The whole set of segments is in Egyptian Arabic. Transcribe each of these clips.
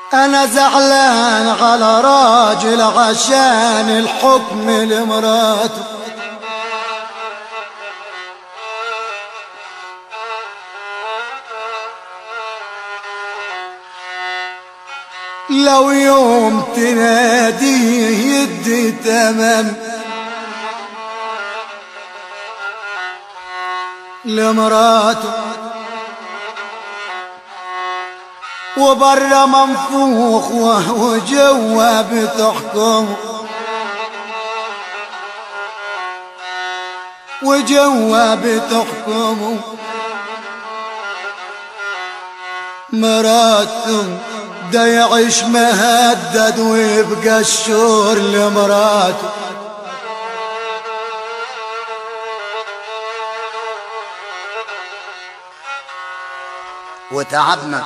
انا زعلان على راجل عشان الحكم لمراته لو يوم تناديه يدي تمام لمراته وبرا منفوخ وجوا بتحكم وجوا بتحكم مراته ده يعيش مهدد ويبقى الشور لمراته وتعبنا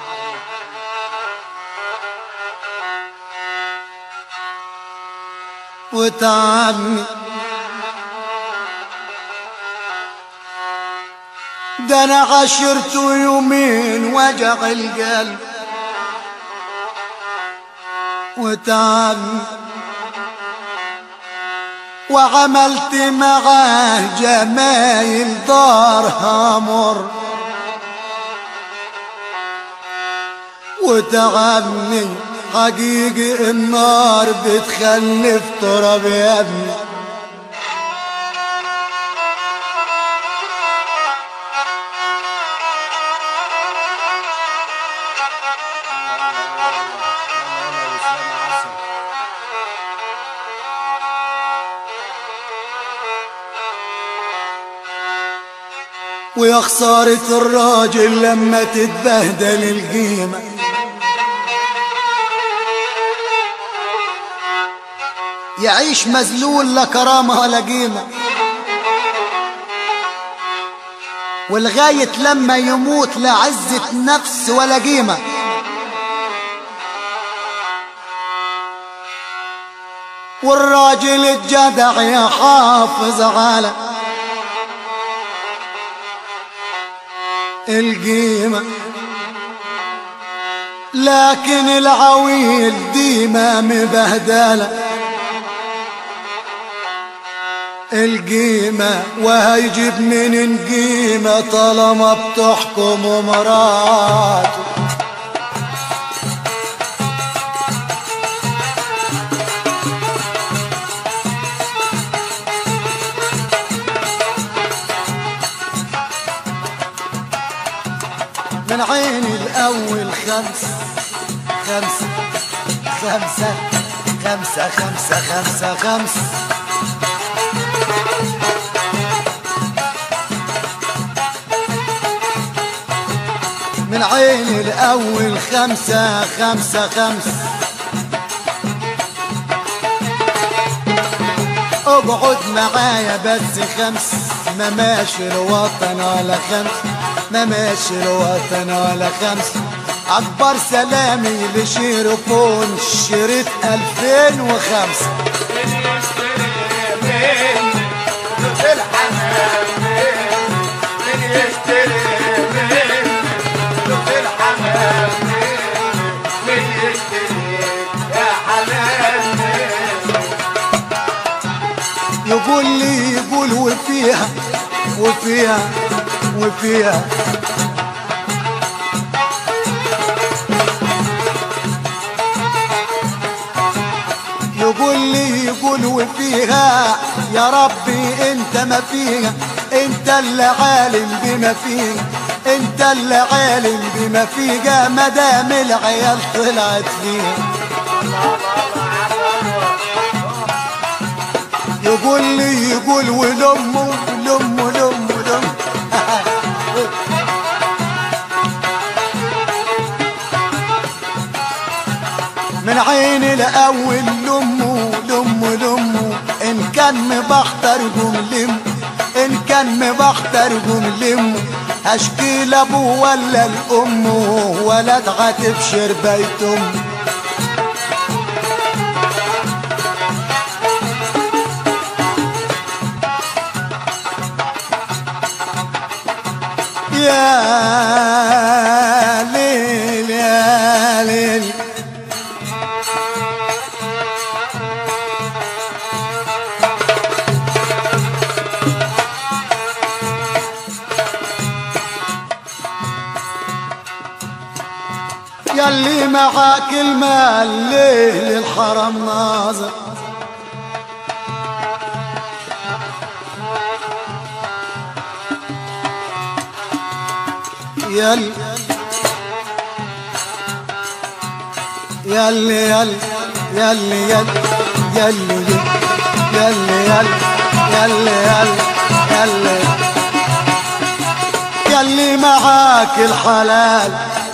وتعبني ده انا عشرت يومين وجع القلب وتعبني وعملت معاه جمايل دارها مر وتعبني حقيقي النار بتخلف تراب يا ابني ويا خسارة الراجل لما تتبهدل القيمة يعيش مذلول لا كرامة ولا قيمة ولغاية لما يموت لا عزة نفس ولا قيمة والراجل الجدع يحافظ على القيمة لكن العويل ديما مبهدلة القيمة وهيجيب من القيمة طالما بتحكم مراته من عيني الأول خمس خمسة خمسة خمسة خمسة خمسة خمسة من عيني الأول خمسة خمسة خمسة اقعد معايا بس خمس ما ماشي الوطن ولا خمس ما ماشي الوطن ولا خمس اكبر سلامي لشيرفون شريط 2005 يقول لي يقول وفيها وفيها وفيها يقول لي يقول وفيها يا ربي انت ما فيها انت اللي عالم بما فيها انت اللي عالم بما فيها ما دام العيال طلعت فيها يقول لي يقول ولمه لمه لمه لمه من عين الاول لمه لمه لمه ان كان مبختر قوم لمه ان كان مبختر قوم لمه اشكي لابوه ولا لامه ولا تبشر بيت امه يا ليل يا ليل يلي معاك المال ليه للحرم ناظر يلي يلي يلي يلي يلي يلي يلي يلي يلي يلي يلي معاك الحلال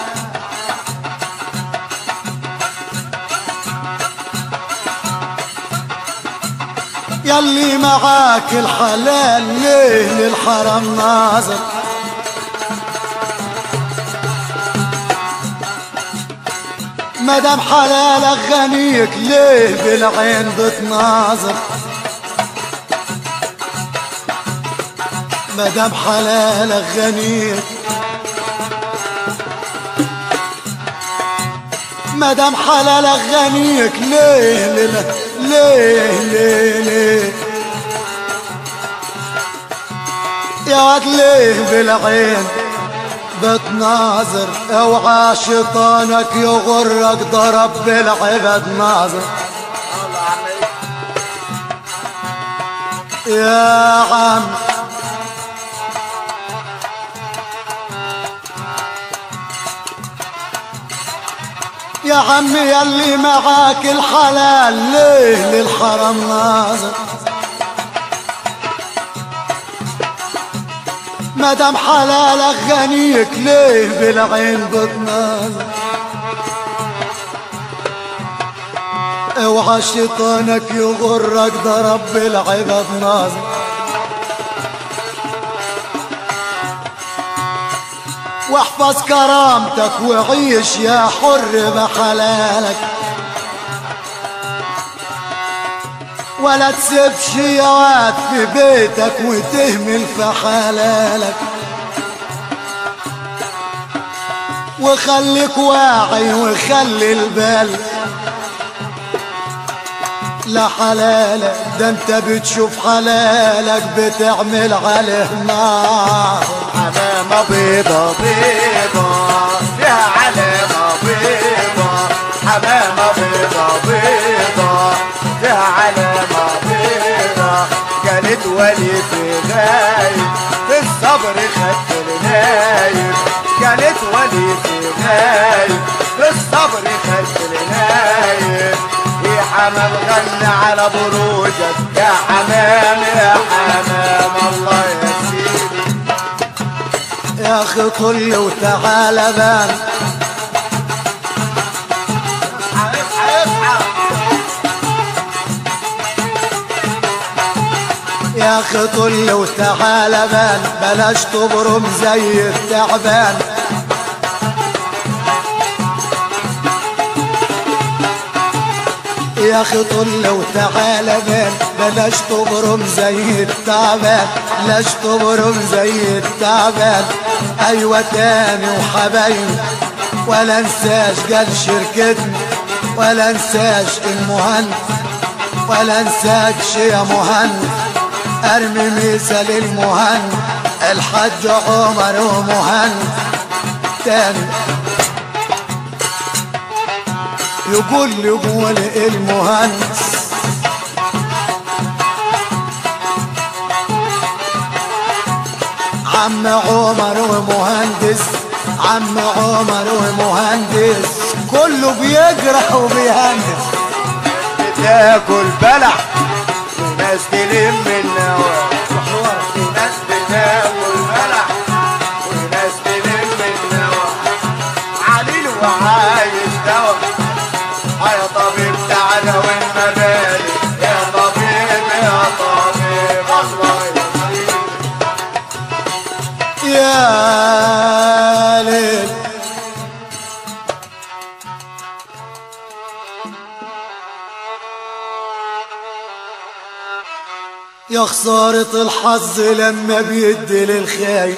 يلي معاك الحلال ليه للحرم ناظر مدام حلالك غنيك ليه بالعين بتناظر مدام حلالك غنيك مدام حلالك غنيك ليه ليه ليه ليه, ليه يا واد ليه بالعين بتناظر اوعى شيطانك يغرك ضرب بالعبد ناظر يا عم يا عم يلي معاك الحلال ليه للحرم ناظر مدام حلالك غنيك ليه بالعين بتناظر اوعى شيطانك يغرك ضرب بالعبد ناظر واحفظ كرامتك وعيش يا حر بحلالك ولا تسيب شيوات في بيتك وتهمل في حلالك وخليك واعي وخلي البال لا حلالك ده انت بتشوف حلالك بتعمل عليه نار علامة بيضة بيضة فيها علامة بيضة حمامة بيضة بيضة فيها علامة بيضة كانت ولي في غايب في الصبر خدت النايب كانت ولي في غايب في الصبر خدت النايب يا حمام غنى على بروجك يا حمام يا حمام الله يا سيدي يا اخي طل وتعالى بان يا اخي طل وتعالى بان بلاش تبرم زي التعبان يا اخي طل وتعالى بان بلاش تبرم زي التعبان بلاش تبرم زي التعبان ايوه تاني وحبايبي ولا انساش قال شركتنا ولا انساش المهندس ولا انساكش يا مهندس ارمي مثال المهندس الحاج عمر ومهندس تاني يقول لي قول المهندس عم عمر ومهندس عم عمر ومهندس كله بيجرح وبيهندس بتاكل بلع وناس تلم النوى وناس بتاكل بلع وناس تلم النوى عليل وعايش دوا يا طبيب تعالى والمبادئ يا طبيب يا طبيب الله يسلمك يا ليل يا خسارة الحظ لما بيدي للخايب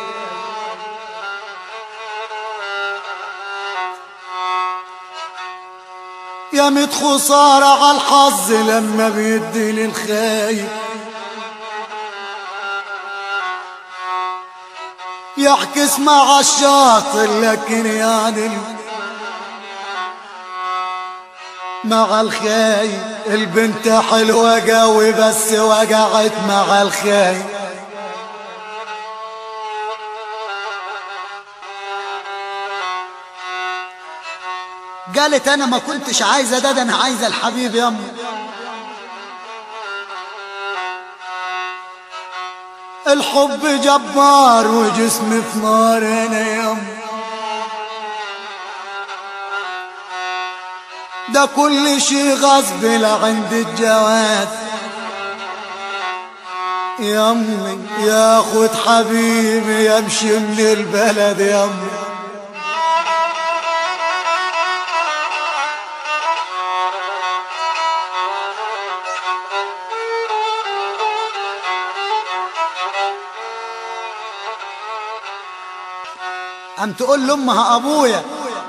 يا ميت خسارة على الحظ لما بيدي للخايب يحكس مع الشاطر لكن يعدل مع الخاي البنت حلوة قوي بس وقعت مع الخاي قالت انا ما كنتش عايزه ده, ده انا عايزه الحبيب يما الحب جبار وجسمي في نار انا يما ده كل شي غصب لعند الجواز يمي ياخد حبيبي يمشي من البلد يمي قام تقول لامها ابويا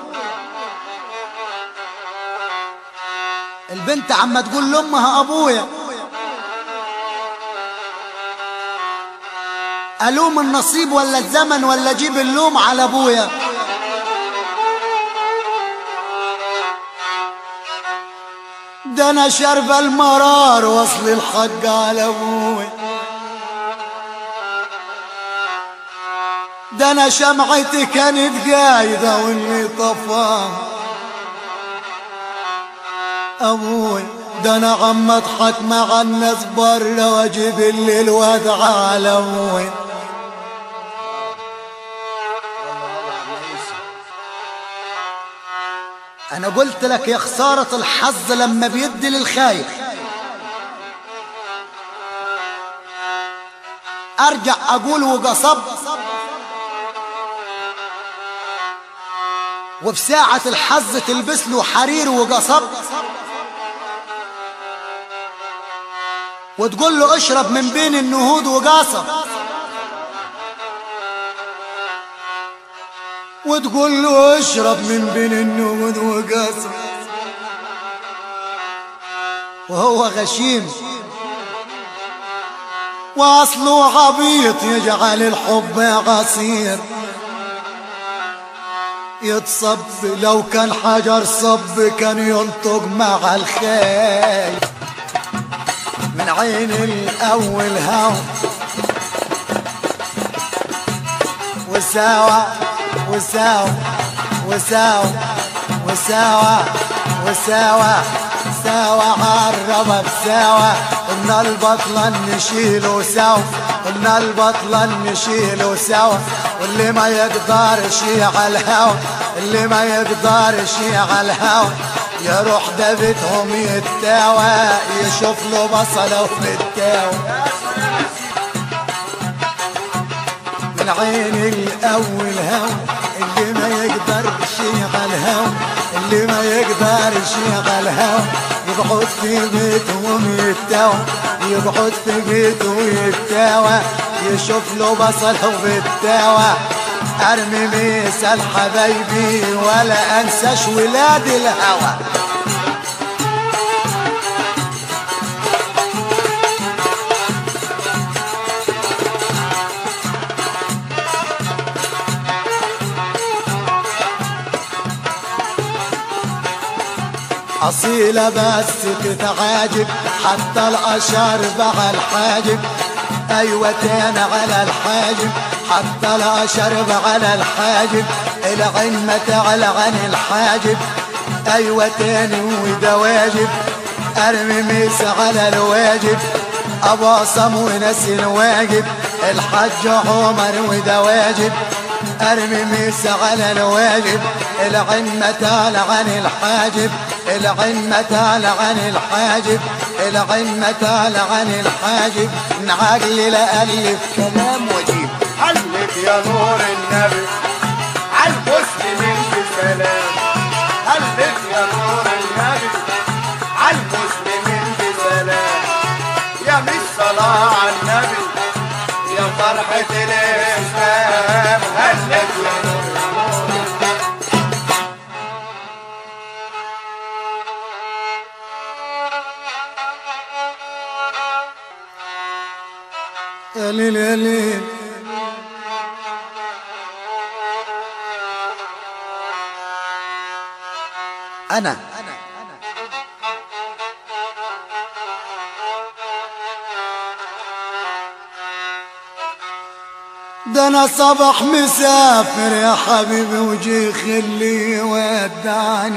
البنت عم تقول لامها ابويا الوم النصيب ولا الزمن ولا اجيب اللوم على ابويا ده انا شرب المرار وصل الحق على ابويا ده انا شمعتي كانت قايده واللي طفاها ابوي ده انا عم اضحك مع الناس بره واجيب اللي الوضع على ابوي انا قلت لك يا خسارة الحظ لما بيدي للخايف ارجع اقول وقصب وفي ساعة الحظ تلبس له حرير وقصب وتقول له اشرب من بين النهود وقاصب وتقول له اشرب من بين النهود وقاصب وهو غشيم واصله عبيط يجعل الحب عصير يتصب لو كان حجر صب كان ينطق مع الخيل من عين الأول هاو وساوى وساوى وساوى وساوى وساوى ساوى عربة بساوى قلنا البطلة نشيله سوا قلنا البطلة نشيله سوا واللي ما يقدرش على الهوا اللي ما يقدرش على الهوا يروح دبتهم يتاوى يشوف له بصله في التاوى من عين الاول هوا اللي ما يقدرش على الهوا اللي ما يقدرش على الهوا يقعد في بيتهم يتاوى يقعد في بيته يتاوى يشوف له بصله في التاوى ارمي مثال حبايبي ولا انساش ولاد الهوى أصيلة بس تتعاجب حتى الأشار بع الحاجب أيوة تاني على الحاجب حتى الأشرب على الحاجب العين ما تعلى عن الحاجب أيوة تاني وده واجب أرمي ميس على الواجب أباصم وناس الواجب الحج عمر وده واجب أرمي ميس على الواجب العين ما تعلى عن الحاجب العين ما تعلى عن الحاجب العين ما تعلى عن الحاجب نعقل ألف كلام وجيب حلك يا نور النبي عالمسلمين بسلام حلك يا نور النبي عالمسلمين بسلام يا مش صلاة على النبي يا فرحة الإسلام هلك يا نور يا ليل يا ليل أنا ده انا صبح مسافر يا حبيبي وجي خلي ودعني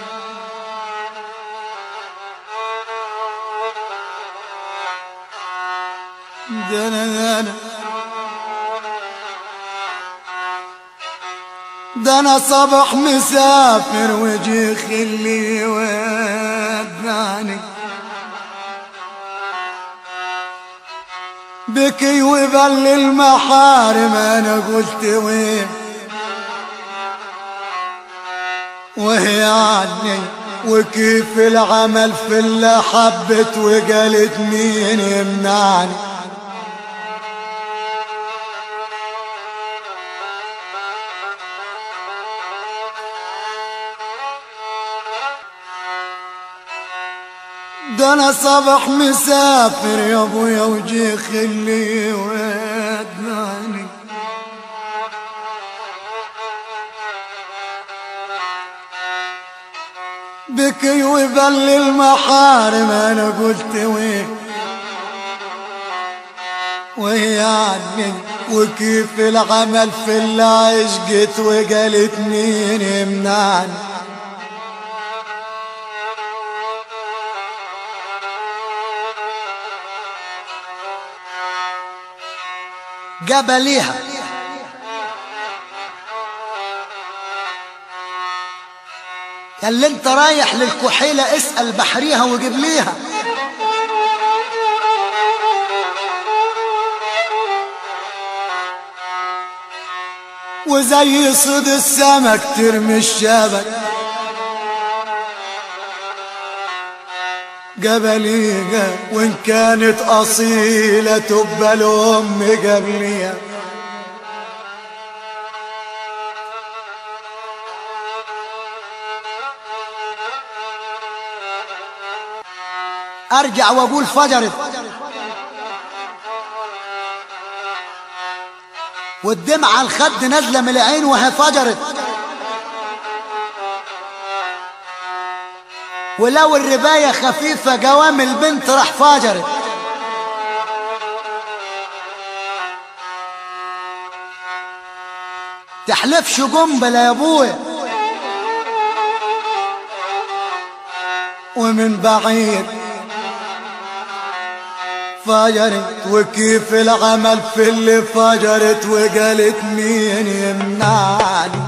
ده انا ده انا ده انا صبح مسافر وجي خلي ودعني بكي وبل المحارم انا قلت وين وهي عني وكيف العمل في اللي حبت وقالت مين يمنعني ده انا صبح مسافر يا ابويا وجي خلي وداني بكي وبل المحارم انا قلت وين وهي عني وكيف العمل في اللي عشقت وقالت مين يمنعني جبليها يا اللي انت رايح للكحيلة اسأل بحريها وجيب ليها وزي صيد السمك ترمي الشبك جبليها وان كانت اصيلة تبقى الام قبليها ارجع واقول فجرت والدمعة على الخد نازلة من العين وهي فجرت ولو الرباية خفيفة جوام البنت راح فجرت تحلفش جنبلة يا ابويا ومن بعيد فجرت وكيف العمل في اللي فجرت وقالت مين يمنعني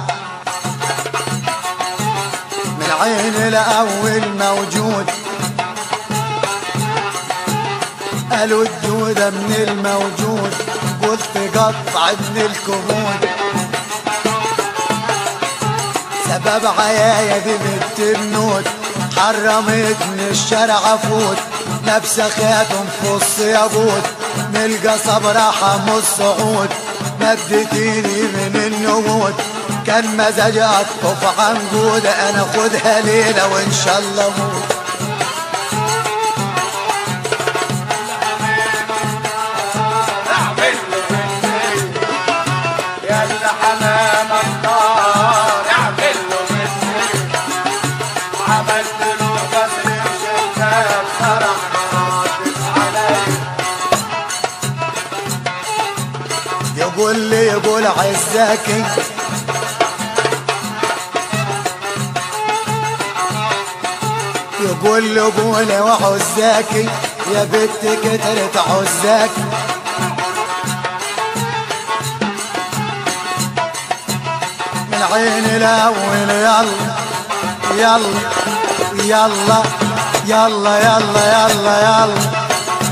من عين الاول موجود قالوا الجودة من الموجود قلت قطع من الكبود سبب عيايا دي بنت النود حرمتني الشارع افوت نفس خاتم فص ياقوت نلقى صبر حم الصعود مدت ايدي من النمود كان مزاج اطف عن جود انا خدها ليلة وان شاء الله موت اعمل له بالليل يا اللي حمام النار اعمل له بالليل عملت له قصر شتات فرح ناطس علي يقول لي يقول عزاكي يقول لي قولي وعزاكي يا بنت كترت عزاكي من عين الاول يلا يلا يلا يلا يلا يلا يلا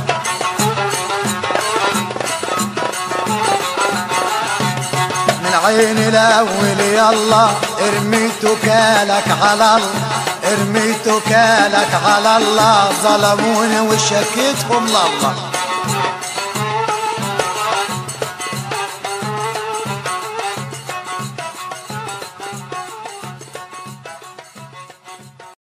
من عين الاول يلا ارميت كالك على الله ارميت كالك على الله ظلموني وشكيتهم لله